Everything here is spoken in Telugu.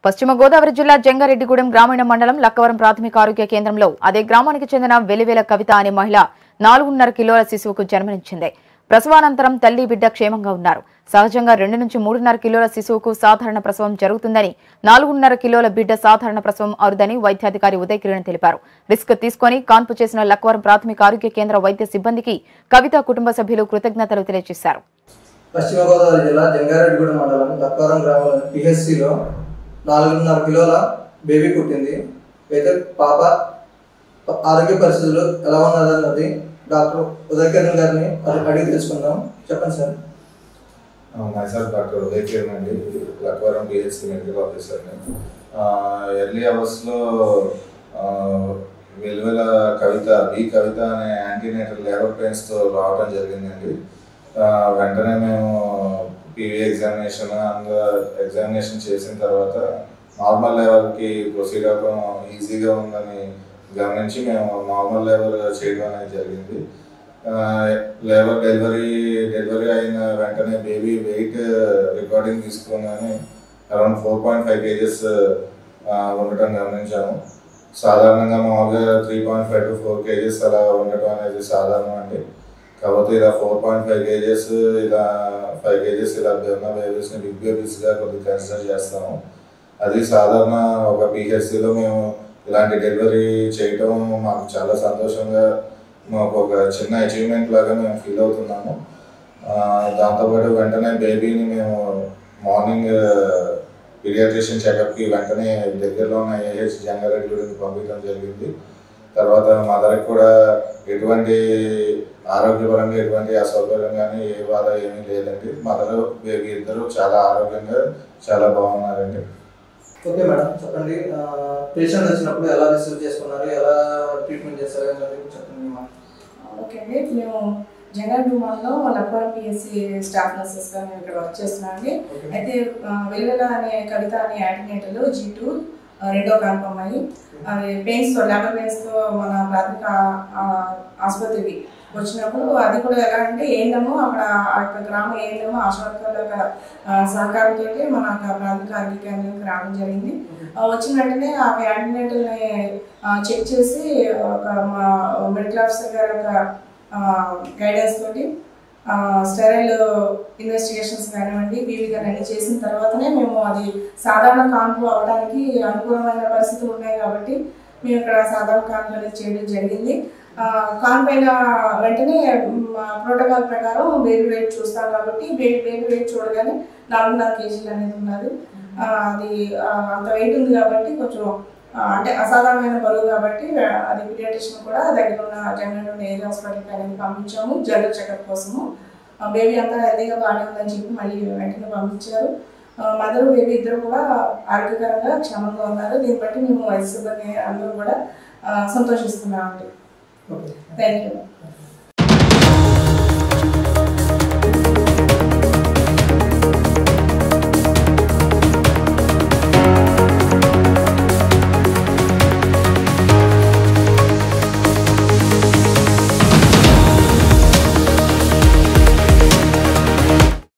పశ్చిమ గోదావరి జిల్లా జంగారెడ్డిగూడెం గ్రామీణ మండలం లక్కవరం ప్రాథమిక ఆరోగ్య కేంద్రంలో అదే గ్రామానికి చెందిన వెలివేల కవిత అనే మహిళ నాలుగున్నర కిలోల శిశువుకు జన్మనిచ్చింది ప్రసవానంతరం తల్లి బిడ్డ క్షేమంగా ఉన్నారు సహజంగా రెండు నుంచి మూడున్నర కిలోల శిశువుకు సాధారణ ప్రసవం జరుగుతుందని నాలుగున్నర కిలోల బిడ్డ సాధారణ ప్రసవం అరుదని వైద్యాధికారి ఉదయ్ కిరణ్ తెలిపారు రిస్క్ తీసుకొని కాన్పు చేసిన లక్కవరం ప్రాథమిక ఆరోగ్య కేంద్ర వైద్య సిబ్బందికి కవిత కుటుంబ సభ్యులు కృతజ్ఞతలు తెలియజేశారు పశ్చిమ గోదావరి జిల్లా జంగారెడ్డిగూడెం మండలం దక్కవరం గ్రామంలోని పిహెచ్సిలో నాలుగున్నర కిలోల బేబీ పుట్టింది అయితే పాప ఆరోగ్య పరిస్థితులు ఎలా ఉన్నదన్నది డాక్టర్ ఉదయకిరణ్ గారిని అడి- అడిగి తెలుసుకుందాం చెప్పండి sir myself doctor Uday Kiran అండి లక్వరం పిహెచ్సి మెడికల్ ఆఫీసర్ని ఎర్లీ అవర్స్లో వెలువెల కవిత బి కవిత అనే యాంటీనేటల్ లేబర్ పెయిన్స్తో రావడం జరిగిందండి ఆ, వెంటనే మేము పీవీ ఎగ్జామినేషన్ అండ్ ఎగ్జామినేషన్ చేసిన తర్వాత నార్మల్ లెవెల్కి ప్రొసీడ్ అవ్వడం ఈజీగా ఉందని గమనించి మేము నార్మల్ లెవెల్ చేయడం అనేది జరిగింది లేబర్ డెలివరీ డెలివరీ అయిన వెంటనే బేబీ వెయిట్ రికార్డింగ్ తీసుకున్నాను around four point five kgs ఉండటం గమనించాము సాధారణంగా మామూలుగా three point five to four kgs అలా ఉండటం అనేది సాధారణం అండి కాకపోతే ఇలా ఫోర్ పాయింట్ ఫైవ్ కేజెస్ ఇలా ఫైవ్ కేజెస్ ఇలా ఉన్న బేబీస్ని బిగ్ బేబీస్గా కొద్దిగా కన్సిడర్ చేస్తాము అది సాధారణ ఒక పిహెచ్సిలో మేము ఇలాంటి డెలివరీ చేయటం మాకు చాలా సంతోషంగా మాకు ఒక చిన్న అచీవ్మెంట్ లాగా మేము ఫీల్ అవుతున్నాము ఆ, దాంతోపాటు వెంటనే బేబీని మేము మార్నింగ్ పీడియాట్రిషియన్ చెకప్కి వెంటనే దగ్గరలో ఉన్న ఏహెచ్ జంగారెడ్డి గుడికి పంపించడం జరిగింది తర్వాత మదర్కి కూడా ఎటువంటి ఆరోగ్యపరంగా ఎటువంటి అసౌకర్యం కానీ ఏ బాధ ఏమీ లేదండి మదర్ బేబీ ఇద్దరు చాలా ఆరోగ్యంగా చాలా బాగున్నారండి ఓకే మేడం చెప్పండి పేషెంట్ వచ్చినప్పుడు ఎలా రిసీవ్ చేసుకున్నారు ఎలా ట్రీట్మెంట్ చేస్తారు అన్నది చెప్పండి మా ఓకే అండి మేము జనరల్ రూమాల్లో లక్వరం పిఎస్సి స్టాఫ్ నర్సెస్గా మేము ఇక్కడ వర్క్ చేస్తున్నాం అండి ఓకే అయితే ఆ, వెలువెల అనే కవిత అనే యాంటీనేటల్ జీ టూ రెండో క్యాంప్ అమ్మాయి అది పెయిన్స్తో లేబర్ పెయిన్స్తో మన ప్రాథమిక ఆ, ఆసుపత్రికి వచ్చినప్పుడు అది కూడా ఎలా అంటే ఏంటమో అక్కడ ఆ యొక్క గ్రామ ఏంటమో ఆశా వర్కర్ల యొక్క ఆ, సహకారంతో మన యొక్క ప్రాథమిక ఆరోగ్య కేంద్రానికి రావడం జరిగింది ఆ, వచ్చిన వెంటనే ఆ యాంటీనేటల్ని చెక్ చేసి ఒక మా మెడికల్ ఆఫీసర్ గారి యొక్క గైడెన్స్ తోటి స్టెరైల్ ఇన్వెస్టిగేషన్స్ కానివ్వండి బీవీ కానీ అన్ని చేసిన తర్వాతనే మేము అది సాధారణ కాన్పు అవడానికి అనుకూలమైన పరిస్థితులు ఉన్నాయి కాబట్టి మేము ఇక్కడ సాధారణ కాన్పు అనేది చేయడం జరిగింది ఆ, కాన్పు అయిన వెంటనే ప్రోటోకాల్ ప్రకారం బేబీ వెయిట్ చూస్తాం కాబట్టి బేబీ బేబీ వెయిట్ చూడగానే నాలుగున్నర కేజీలు అనేది ఉన్నది ఆ, అది ఆ, అంత వెయిట్ ఉంది కాబట్టి కొంచెం ఆ, అంటే అసాధారణమైన బరువు కాబట్టి ఆ, అది పీడియాట్రిషియన్ కూడా దగ్గర ఉన్న జనరల్ ఉన్న ఏరియా హాస్పిటల్కి అనేది పంపించాము జనరల్ చెకప్ కోసము బేబీ అంతా హెల్తీగా బాగానే ఉందని చెప్పి మళ్ళీ వెంటనే పంపించారు మదర్ బేబీ ఇద్దరు కూడా ఆరోగ్యకరంగా క్షేమంగా ఉన్నారు దీన్ని బట్టి మేము వైద్య సిబ్బంది అందరూ కూడా ఆ, సంతోషిస్తున్నామండి ఓకే థ్యాంక్ యూ